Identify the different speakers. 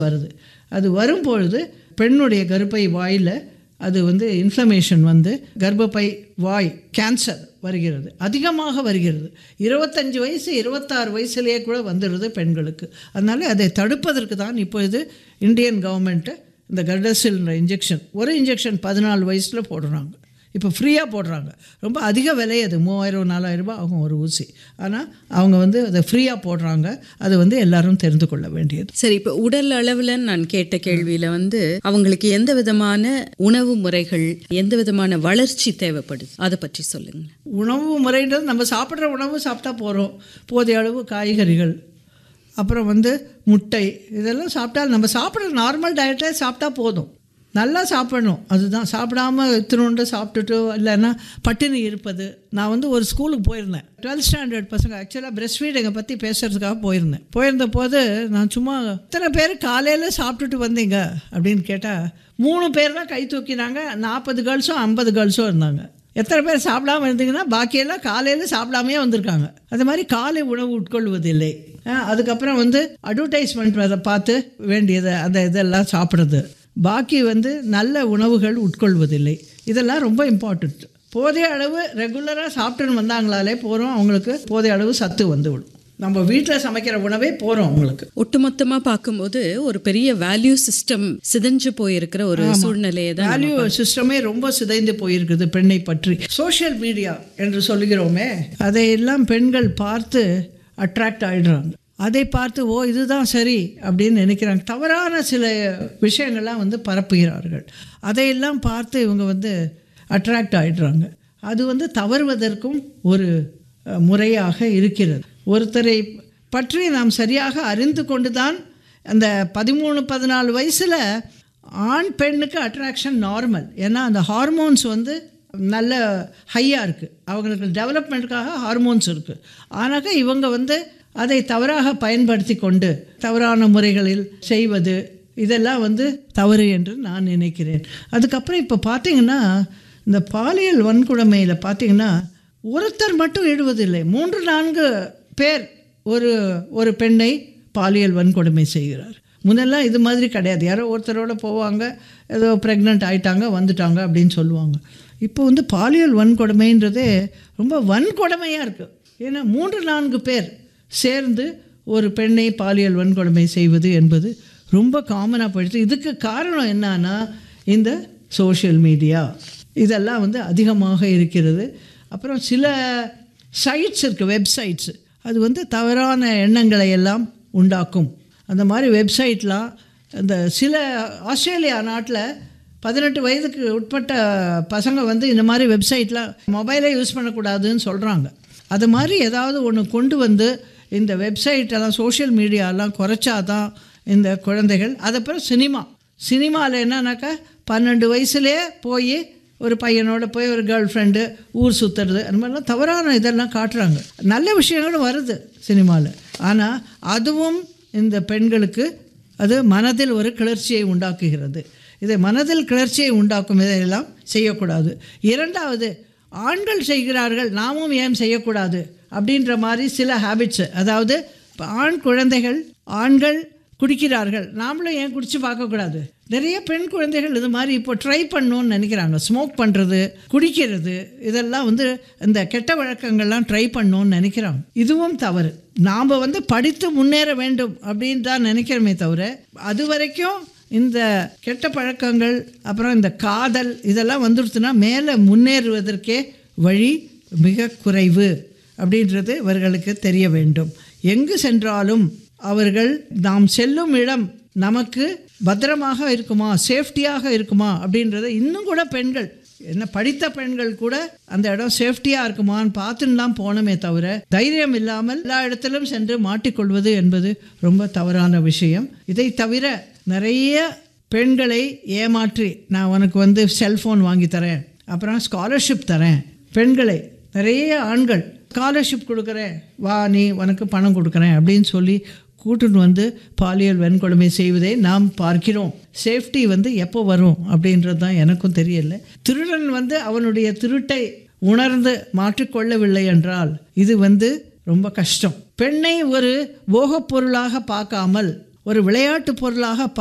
Speaker 1: வருது அது வரும்பொழுது பெண்ணுடைய கருப்பை வாயில் அது வந்து இன்ஃப்ளமேஷன் வந்து கர்ப்பப்பை வாய் கேன்சர் வருகிறது அதிகமாக வருகிறது இருபத்தஞ்சி வயசு இருபத்தாறு வயசுலேயே கூட வந்துடுது பெண்களுக்கு அதனால அதை தடுப்பதற்கு தான் இப்பொழுது இந்தியன் கவர்மெண்ட்டு இந்த கர்டசில்ன்ற இன்ஜெக்ஷன் ஒரு இன்ஜெக்ஷன் பதினாலு வயசில் போடுறாங்க இப்போ ஃப்ரீயாக போடுறாங்க ரொம்ப அதிக விலை அது மூவாயிரம் நாலாயிரம் ரூபாய் ஆகும் ஒரு ஊசி ஆனால் அவங்க வந்து அதை ஃப்ரீயாக போடுறாங்க அது வந்து எல்லாரும் தெரிந்து கொள்ள வேண்டியது
Speaker 2: சரி இப்போ உடல் அளவில் நான் கேட்ட கேள்வியில் வந்து அவங்களுக்கு எந்த விதமான உணவு முறைகள் எந்த விதமான வளர்ச்சி தேவைப்படுது அதை பற்றி சொல்லுங்க
Speaker 1: உணவு முறைன்றது நம்ம சாப்பிட்ற உணவு சாப்பிட்டா போகிறோம் போதிய அளவு காய்கறிகள் அப்புறம் வந்து முட்டை இதெல்லாம் சாப்பிட்டா நம்ம சாப்பிட்ற நார்மல் டயட்டே சாப்பிட்டா போதும் நல்லா சாப்பிடணும் அதுதான் சாப்பிடாம இத்தினோண்டு சாப்பிட்டுட்டு இல்லைன்னா பட்டினி இருப்பது நான் வந்து ஒரு ஸ்கூலுக்கு போயிருந்தேன் டுவெல்த் ஸ்டாண்டர்ட் பசங்க ஆக்சுவலாக பிரஸ்ட் ஃபீடிங்கை பற்றி பேசுகிறதுக்காக போயிருந்தேன் போயிருந்த போது நான் சும்மா இத்தனை பேர் காலையில் சாப்பிட்டுட்டு வந்தீங்க அப்படின்னு கேட்டால் மூணு பேர் தான் கை தூக்கினாங்க நாற்பது கேர்ள்ஸும் ஐம்பது கேர்ள்ஸும் இருந்தாங்க எத்தனை பேர் சாப்பிடாம இருந்தீங்கன்னா பாக்கியெல்லாம் காலையில் சாப்பிடாமையே வந்திருக்காங்க அது மாதிரி காலை உணவு உட்கொள்வதில்லை அஹ் அதுக்கப்புறம் வந்து அட்வர்டைஸ்மெண்ட் அதை பார்த்து வேண்டியதை அந்த இதெல்லாம் சாப்பிட்றது பாக்கி வந்து நல்ல உணவுகள் உட்கொள்வதில்லை இதெல்லாம் ரொம்ப இம்பார்ட்டண்ட் போதிய அளவு ரெகுலராக சாப்பிட்டுன்னு வந்தாங்களாலே போகிறோம் அவங்களுக்கு போதிய அளவு சத்து வந்துவிடும் நம்ம வீட்டில் சமைக்கிற உணவே போகிறோம் அவங்களுக்கு
Speaker 2: ஒட்டுமொத்தமாக பார்க்கும்போது ஒரு பெரிய வேல்யூ சிஸ்டம் சிதைஞ்சு போயிருக்கிற ஒரு சூழ்நிலையை தான்
Speaker 1: வேல்யூ சிஸ்டமே ரொம்ப சிதைந்து போயிருக்குது பெண்ணை பற்றி சோஷியல் மீடியா என்று சொல்லுகிறோமே அதையெல்லாம் பெண்கள் பார்த்து அட்ராக்ட் ஆயிடுறாங்க அதை பார்த்து ஓ இதுதான் சரி அப்படின்னு நினைக்கிறாங்க தவறான சில விஷயங்கள்லாம் வந்து பரப்புகிறார்கள் அதையெல்லாம் பார்த்து இவங்க வந்து அட்ராக்ட் ஆயிடுறாங்க அது வந்து தவறுவதற்கும் ஒரு அஹ், முறையாக இருக்கிறது ஒருத்தரை பற்றி நாம் சரியாக அறிந்து கொண்டு தான் அந்த பதிமூணு பதினாலு வயசில் ஆண் பெண்ணுக்கு அட்ராக்ஷன் நார்மல் ஏன்னா அந்த ஹார்மோன்ஸ் வந்து நல்ல ஹையாக இருக்குது அவங்களுக்கு டெவலப்மெண்ட்டுக்காக ஹார்மோன்ஸ் இருக்குது ஆனாக்கா இவங்க வந்து அதை தவறாக பயன்படுத்தி கொண்டு தவறான முறைகளில் செய்வது இதெல்லாம் வந்து தவறு என்று நான் நினைக்கிறேன் அதுக்கப்புறம் இப்போ பார்த்தீங்கன்னா இந்த பாலியல் வன்கொடுமையில் பார்த்தீங்கன்னா ஒருத்தர் மட்டும் ஈடுவதில்லை மூன்று நான்கு பேர் ஒரு ஒரு பெண்ணை பாலியல் வன்கொடுமை செய்கிறார் முன்னெல்லாம் இது மாதிரி கிடையாது யாரோ ஒருத்தரோட போவாங்க ஏதோ ப்ரெக்னென்ட் ஆயிட்டாங்க வந்துட்டாங்க அப்படின்னு சொல்லுவாங்க இப்போ வந்து பாலியல் வன்கொடுமைன்றதே ரொம்ப வன்கொடுமையாக இருக்குது ஏன்னா மூன்று நான்கு பேர் சேர்ந்து ஒரு பெண்ணை பாலியல் வன்கொடுமை செய்வது என்பது ரொம்ப காமனாக போயிடுச்சு இதுக்கு காரணம் என்னன்னா இந்த சோஷியல் மீடியா இதெல்லாம் வந்து அதிகமாக இருக்கிறது அப்புறம் சில சைட்ஸ் இருக்குது வெப்சைட்ஸ் அது வந்து தவறான எண்ணங்களை எல்லாம் உண்டாக்கும் அந்த மாதிரி வெப்சைட்லாம் இந்த சில ஆஸ்திரேலியா நாட்டில் பதினெட்டு வயதுக்கு உட்பட்ட பசங்க வந்து இந்த மாதிரி வெப்சைட்லாம் மொபைலே யூஸ் பண்ணக்கூடாதுன்னு சொல்கிறாங்க அது மாதிரி ஏதாவது ஒன்று கொண்டு வந்து இந்த வெப்சைட்டெல்லாம் சோஷியல் மீடியாலாம் குறைச்சாதான் இந்த குழந்தைகள் அதுக்கப்புறம் சினிமா சினிமாவில் என்னன்னாக்கா பன்னெண்டு வயசுலேயே போய் ஒரு பையனோட போய் ஒரு கேர்ள் ஃப்ரெண்டு ஊர் சுற்றுறது அந்த மாதிரிலாம் தவறான இதெல்லாம் காட்டுறாங்க நல்ல விஷயங்களும் வருது சினிமாவில் ஆனால் அதுவும் இந்த பெண்களுக்கு அது மனதில் ஒரு கிளர்ச்சியை உண்டாக்குகிறது இதை மனதில் கிளர்ச்சியை உண்டாக்கும் இதையெல்லாம் செய்யக்கூடாது இரண்டாவது ஆண்கள் செய்கிறார்கள் நாமும் ஏன் செய்யக்கூடாது அப்படின்ற மாதிரி சில ஹேபிட்ஸு அதாவது இப்ப ஆண் குழந்தைகள் ஆண்கள் குடிக்கிறார்கள் நாமளும் ஏன் குடிச்சு பார்க்கக்கூடாது நிறைய பெண் குழந்தைகள் இது மாதிரி இப்போ ட்ரை பண்ணணும்னு நினைக்கிறாங்க ஸ்மோக் பண்ணுறது குடிக்கிறது இதெல்லாம் வந்து இந்த கெட்ட வழக்கங்கள்லாம் ட்ரை பண்ணணும்னு நினைக்கிறாங்க இதுவும் தவறு நாம் வந்து படித்து முன்னேற வேண்டும் அப்படின்னு தான் நினைக்கிறோமே தவிர அது வரைக்கும் இந்த கெட்ட பழக்கங்கள் அப்புறம் இந்த காதல் இதெல்லாம் வந்துடுச்சுன்னா மேலே முன்னேறுவதற்கே வழி மிக குறைவு அப்படின்றது இவர்களுக்கு தெரிய வேண்டும் எங்கு சென்றாலும் அவர்கள் நாம் செல்லும் இடம் நமக்கு பத்திரமாக இருக்குமா சேஃப்டியாக இருக்குமா அப்படின்றத இன்னும் கூட பெண்கள் என்ன படித்த பெண்கள் கூட அந்த இடம் சேஃப்டியாக இருக்குமான்னு பார்த்துன்னு தான் போனோமே தவிர தைரியம் இல்லாமல் எல்லா இடத்திலும் சென்று மாட்டிக்கொள்வது என்பது ரொம்ப தவறான விஷயம் இதை தவிர நிறைய பெண்களை ஏமாற்றி நான் உனக்கு வந்து செல்ஃபோன் வாங்கி தரேன் அப்புறம் ஸ்காலர்ஷிப் தரேன் பெண்களை நிறைய ஆண்கள் ஸ்காலர்ஷிப் கொடுக்குறேன் வா நீ உனக்கு பணம் கொடுக்குறேன் அப்படின்னு சொல்லி கூட்டுன்னு வந்து பாலியல் வன்கொடுமை செய்வதை நாம் பார்க்கிறோம் சேஃப்டி வந்து எப்போ வரும் அப்படின்றது தான் எனக்கும் தெரியல திருடன் வந்து அவனுடைய திருட்டை உணர்ந்து மாற்றிக்கொள்ளவில்லை என்றால் இது வந்து ரொம்ப கஷ்டம் பெண்ணை ஒரு போகப் பொருளாக பார்க்காமல் ஒரு விளையாட்டு பொருளாக